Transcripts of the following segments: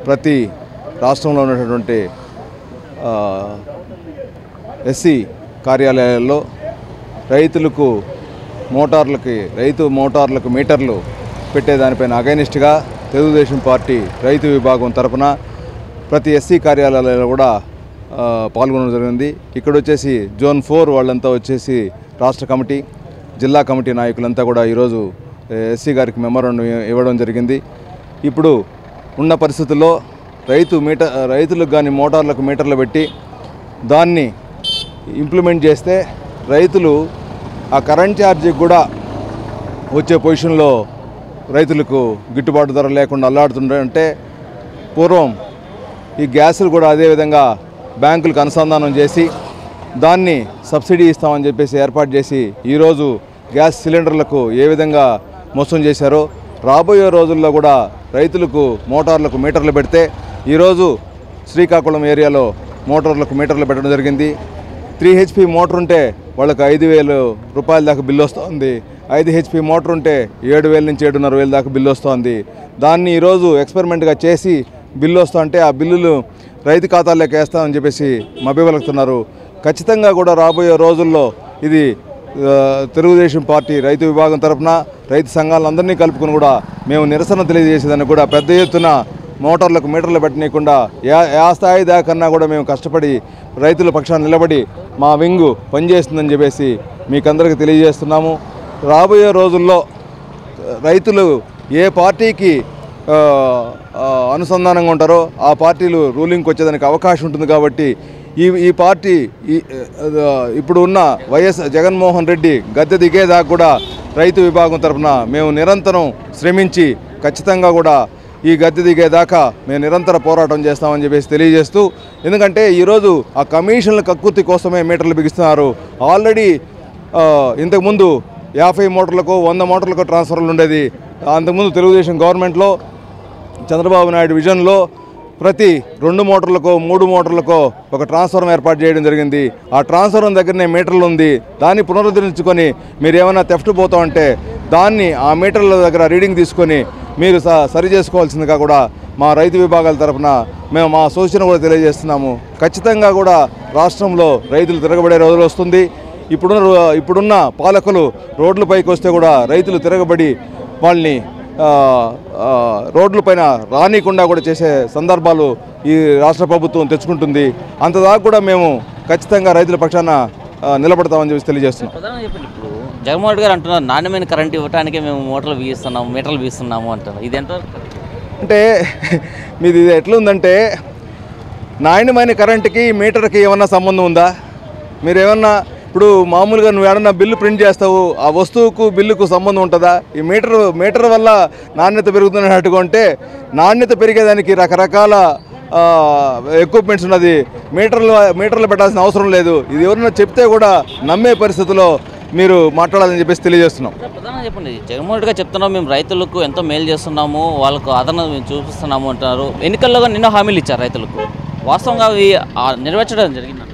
ప్రతి రాష్ట్రంలో ఉన్నటువంటి ఆ, ఎస్సీ కార్యాలయాల్లో రైతులకు మోటార్లకి రైతు మోటార్లకు మీటర్లు పెట్టేదానిపైన అగైనిస్ట్గా తెలుగుదేశం పార్టీ రైతు విభాగం తరపున ప్రతి ఎస్సీ కార్యాలయాల్లో కూడా ఆ, పాల్గొనడం జరిగింది ఇక్కడ వచ్చేసి జోన్ ఫోర్ వాళ్ళంతా వచ్చేసి రాష్ట్ర కమిటీ జిల్లా కమిటీ నాయకులంతా కూడా ఈరోజు ఎస్సీ గారికి మెమోరాండం ఇవ్వడం జరిగింది ఇప్పుడు ఉన్న పరిస్థితుల్లో రైతు మీటర్ రైతులకు కానీ మోటార్లకు మీటర్లు పెట్టి దాన్ని ఇంప్లిమెంట్ చేస్తే రైతులు ఆ కరెంట్ ఛార్జీకి కూడా వచ్చే పొజిషన్లో రైతులకు గిట్టుబాటు ధర లేకుండా అల్లాడుతుంటే పూర్వం ఈ గ్యాసులు కూడా అదేవిధంగా బ్యాంకులకు అనుసంధానం చేసి దాన్ని సబ్సిడీ ఇస్తామని చెప్పేసి ఏర్పాటు చేసి ఈరోజు గ్యాస్ సిలిండర్లకు ఏ విధంగా మోసం చేశారో రాబోయే రోజుల్లో కూడా రైతులకు మోటార్లకు మీటర్లు పెడితే ఈరోజు శ్రీకాకుళం ఏరియాలో మోటార్లకు మీటర్లు పెట్టడం జరిగింది త్రీ హెచ్పి మోటార్ ఉంటే వాళ్ళకి ఐదు వేలు రూపాయల దాకా బిల్లు వస్తుంది ఐదు హెచ్పి మోటార్ ఉంటే ఏడు వేల నుంచి ఏడున్నర వేల దాకా బిల్లు వస్తుంది దాన్ని ఈరోజు ఎక్స్పెరిమెంట్గా చేసి బిల్లు వస్తుంటే ఆ బిల్లులు రైతు ఖాతాల్లోకి వేస్తామని చెప్పేసి మభ్యవలుకుతున్నారు ఖచ్చితంగా కూడా రాబోయే రోజుల్లో ఇది ఆ, తెలుగుదేశం పార్టీ రైతు విభాగం తరఫున రైతు సంఘాలందరినీ కలుపుకుని కూడా మేము నిరసన తెలియజేసేదాన్ని కూడా పెద్ద ఎత్తున మోటార్లకు మీటర్లు పెట్టనీయకుండా యా యా స్థాయి దాకన్నా కూడా మేము కష్టపడి రైతుల పక్షాన్ని నిలబడి మా వింగు పనిచేస్తుందని చెప్పేసి మీకందరికీ తెలియజేస్తున్నాము రాబోయే రోజుల్లో రైతులు ఏ పార్టీకి ఆ, ఆ, అనుసంధానంగా ఉంటారో ఆ పార్టీలు రూలింగ్కి వచ్చేదానికి అవకాశం ఉంటుంది కాబట్టి ఈ ఈ పార్టీ ఈ ఆ, ఇప్పుడు ఉన్న వైఎస్ జగన్మోహన్ రెడ్డి గద్దె దిగేదాకా కూడా రైతు విభాగం తరఫున మేము నిరంతరం శ్రమించి ఖచ్చితంగా కూడా ఈ గద్దె దిగేదాకా మేము నిరంతర పోరాటం చేస్తామని చెప్పేసి తెలియజేస్తూ ఎందుకంటే ఈరోజు ఆ కమిషన్ల కక్కుర్తి కోసమే మీటర్లు బిగిస్తున్నారు ఆల్రెడీ ఆ, ఇంతకుముందు యాభై మోటార్లకు వంద మోటార్లకు ట్రాన్స్ఫర్లు ఉండేది అంతకుముందు తెలుగుదేశం గవర్నమెంట్లో చంద్రబాబు నాయుడు విజన్లో ప్రతి రెండు మోటార్లకో మూడు మోటార్లకో ఒక ట్రాన్స్ఫార్మర్ ఏర్పాటు చేయడం జరిగింది ఆ ట్రాన్స్ఫార్మర్ దగ్గరనే మీటర్లు ఉంది దాన్ని పునరుద్ధరించుకొని మీరు ఏమైనా తెఫ్ట్ పోతామంటే దాన్ని ఆ మీటర్ల దగ్గర రీడింగ్ తీసుకొని మీరు స- సరి చేసుకోవాల్సిందిగా కూడా మా రైతు విభాగాల తరఫున మేము మా సూచన కూడా తెలియజేస్తున్నాము ఖచ్చితంగా కూడా రాష్ట్రంలో రైతులు తిరగబడే రోజులు వస్తుంది ఇప్పుడున్న రో- ఇప్పుడున్న పాలకులు రోడ్లపైకి వస్తే కూడా రైతులు తిరగబడి వాళ్ళని ఆ, ఆ, రోడ్లపైన రానికుండా కూడా చేసే సందర్భాలు ఈ రాష్ట్ర ప్రభుత్వం తెచ్చుకుంటుంది అంతదాకా కూడా మేము ఖచ్చితంగా రైతుల పక్షాన ఆ, నిలబడతామని చెప్పి తెలియజేస్తున్నాం ప్రధానంగా చెప్పండి ఇప్పుడు జగన్మోహన్ రెడ్డి గారు అంటున్నారు నాణ్యమైన కరెంట్ ఇవ్వడానికే మేము మోటార్లు బిగిస్తున్నాము మీటర్లు బిగిస్తున్నాము అంటున్నారు ఇది ఎంతవరకు correct? అంటే మీది ఇది ఎట్లుందంటే నాణ్యమైన కరెంటుకి మీటర్కి ఏమన్నా సంబంధం ఉందా మీరు ఏమన్నా ఇప్పుడు మామూలుగా నువ్వు ఏమన్నా బిల్లు ప్రింట్ చేస్తావు ఆ వస్తువుకు బిల్లుకు సంబంధం ఉంటుందా ఈ మీటర్ మీటర్ వల్ల నాణ్యత పెరుగుతున్నట్టుగా ఉంటే నాణ్యత పెరిగేదానికి రకరకాల ఎక్విప్మెంట్స్ ఉన్నది మీటర్లు మీటర్లు పెట్టాల్సిన అవసరం లేదు ఇది ఎవరైనా చెప్తే కూడా నమ్మే పరిస్థితిలో మీరు మాట్లాడాలని చెప్పేసి తెలియజేస్తున్నాం సార్, ప్రధానంగా చెప్పండి జగన్మోహన్ రెడ్డి గారు చెప్తున్నాం మేము రైతులకు ఎంతో మేలు చేస్తున్నాము వాళ్ళకు ఆదరణ మేము చూపిస్తున్నాము అంటున్నారు ఎన్నికల్లో కూడా నిన్న హామీలు ఇచ్చారు రైతులకు వాస్తవంగా అవి ఆ, నెరవేర్చడం జరిగిందంట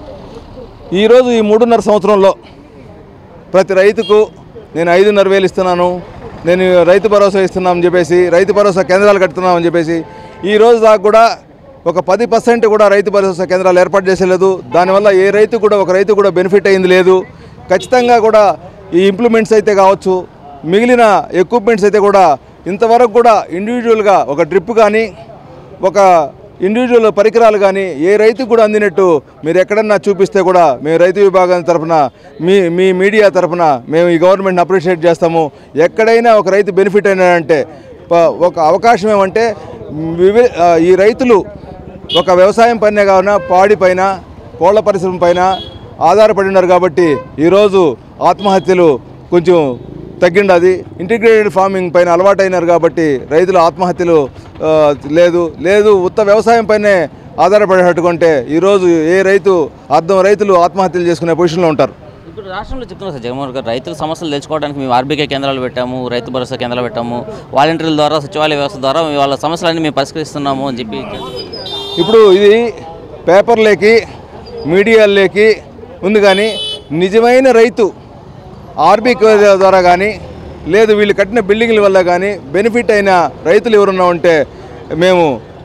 ఈరోజు ఈ మూడున్నర సంవత్సరంలో ప్రతి రైతుకు నేను ఐదున్నర వేలు ఇస్తున్నాను నేను రైతు భరోసా ఇస్తున్నామని చెప్పేసి రైతు భరోసా కేంద్రాలు కడుతున్నామని చెప్పేసి ఈ రోజు దాకా కూడా ఒక పది పర్సెంట్ కూడా రైతు భరోసా కేంద్రాలు ఏర్పాటు చేసేలేదు దానివల్ల ఏ రైతు కూడా ఒక రైతు కూడా బెనిఫిట్ అయింది లేదు ఖచ్చితంగా కూడా ఈ ఇంప్లిమెంట్స్ అయితే కావచ్చు మిగిలిన ఎక్విప్మెంట్స్ అయితే కూడా ఇంతవరకు కూడా ఇండివిజువల్గా ఒక డ్రిప్ కానీ ఒక ఇండివిజువల్ పరికరాలు కానీ ఏ రైతుకు కూడా అందినట్టు మీరు ఎక్కడన్నా చూపిస్తే కూడా మేము రైతు విభాగం తరఫున మీ మీ మీడియా తరఫున మేము ఈ గవర్నమెంట్ని అప్రిషియేట్ చేస్తాము ఎక్కడైనా ఒక రైతు బెనిఫిట్ అయినాడంటే ప- ఒక అవకాశం ఏమంటే వివి ఆ, ఈ రైతులు ఒక వ్యవసాయం పైనే కావున పాడి పైన కోళ్ల పరిశ్రమ పైన ఆధారపడి ఉన్నారు కాబట్టి ఈరోజు ఆత్మహత్యలు కొంచెం తగ్గిండది ఇంటిగ్రేటెడ్ ఫార్మింగ్ పైన అలవాటైనారు కాబట్టి రైతుల ఆత్మహత్యలు ఆ, లేదు లేదు ఉత్త వ్యవసాయం పైనే ఆధారపడేటట్టుగా ఉంటే ఈరోజు ఏ రైతు అర్థం రైతులు ఆత్మహత్యలు చేసుకునే పొజిషన్లో ఉంటారు ఇప్పుడు రాష్ట్రంలో చెప్తున్నారు సార్ జగన్మోహన్ రెడ్డి గారు రైతుల సమస్యలు తెలుసుకోవడానికి మేము ఆర్బీకే కేంద్రాలు పెట్టాము రైతు భరోసా కేంద్రాలు పెట్టాము వాలంటీర్ల ద్వారా సచివాలయ వ్యవస్థ ద్వారా వాళ్ళ సమస్యలన్నీ మేము పరిష్కరిస్తున్నాము అని చెప్పి ఇప్పుడు ఇది పేపర్లేకి మీడియాల్లోకి ఉంది కానీ నిజమైన రైతు ఆర్బీ ద్వారా కానీ లేదు వీళ్ళు కట్టిన బిల్డింగ్ల వల్ల కానీ బెనిఫిట్ అయిన రైతులు ఎవరున్నా ఉంటే మేము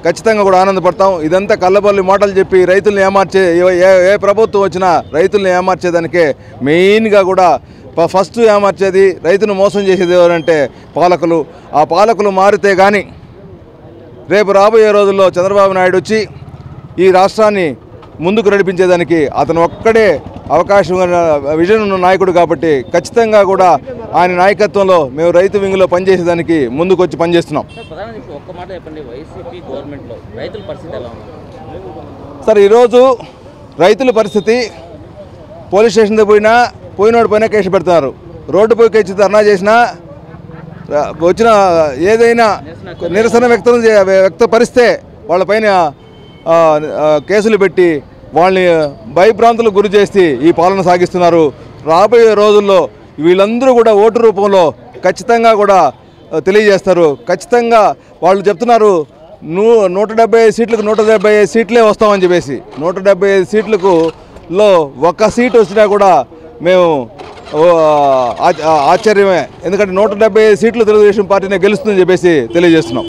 ఖచ్చితంగా కూడా ఆనందపడతాం ఇదంతా కళ్ళబల్లి మాటలు చెప్పి రైతుల్ని ఏమార్చే ఏ- ఏ ఏ ప్రభుత్వం వచ్చినా రైతుల్ని ఏమార్చేదానికే మెయిన్గా కూడా ఫ- ఫస్ట్ ఏమార్చేది రైతును మోసం చేసేది ఎవరంటే పాలకులు ఆ పాలకులు మారితే కానీ రేపు రాబోయే రోజుల్లో చంద్రబాబు నాయుడు వచ్చి ఈ రాష్ట్రాన్ని ముందుకు నడిపించేదానికి అతను ఒక్కడే అవకాశం ఉన్న విజన్ ఉన్న నాయకుడు కాబట్టి ఖచ్చితంగా కూడా ఆయన నాయకత్వంలో మేము రైతు వింగ్లో పనిచేసేదానికి ముందుకు వచ్చి పనిచేస్తున్నాం సార్ ప్రధానంగా ఇప్పుడు ఒక్క మాట చెప్పండి వైసీపీ గవర్నమెంట్లో రైతుల పరిస్థితి ఎలా ఉంది సార్ ఈరోజు రైతుల పరిస్థితి పోలీస్ స్టేషన్ పోయినా పోయినోడు పైన కేసు పెడుతున్నారు రోడ్డు పోయి వచ్చి ధర్నా చేసినా రా- వచ్చిన ఏదైనా నిరసన వ్యక్తం చే- వ్యక్తపరిస్తే వాళ్ళపైన ఆ, ఆ, కేసులు పెట్టి వాళ్ళని భయభ్రాంతులకు గురి చేసి ఈ పాలన సాగిస్తున్నారు రాబోయే రోజుల్లో వీళ్ళందరూ కూడా ఓటు రూపంలో ఖచ్చితంగా కూడా ఆ, తెలియజేస్తారు ఖచ్చితంగా వాళ్ళు చెప్తున్నారు నూ నూట డెబ్బై ఐదు సీట్లకు నూట డెబ్బై ఐదు సీట్లే వస్తామని చెప్పేసి నూట డెబ్బై ఐదు సీట్లకు లో ఒక్క సీట్ వచ్చినా కూడా మేము ఓ, ఆ- ఆ- ఆశ్చర్యమే ఎందుకంటే నూట డెబ్బై ఐదు సీట్లు తెలుగుదేశం పార్టీనే గెలుస్తుందని చెప్పేసి తెలియజేస్తున్నాం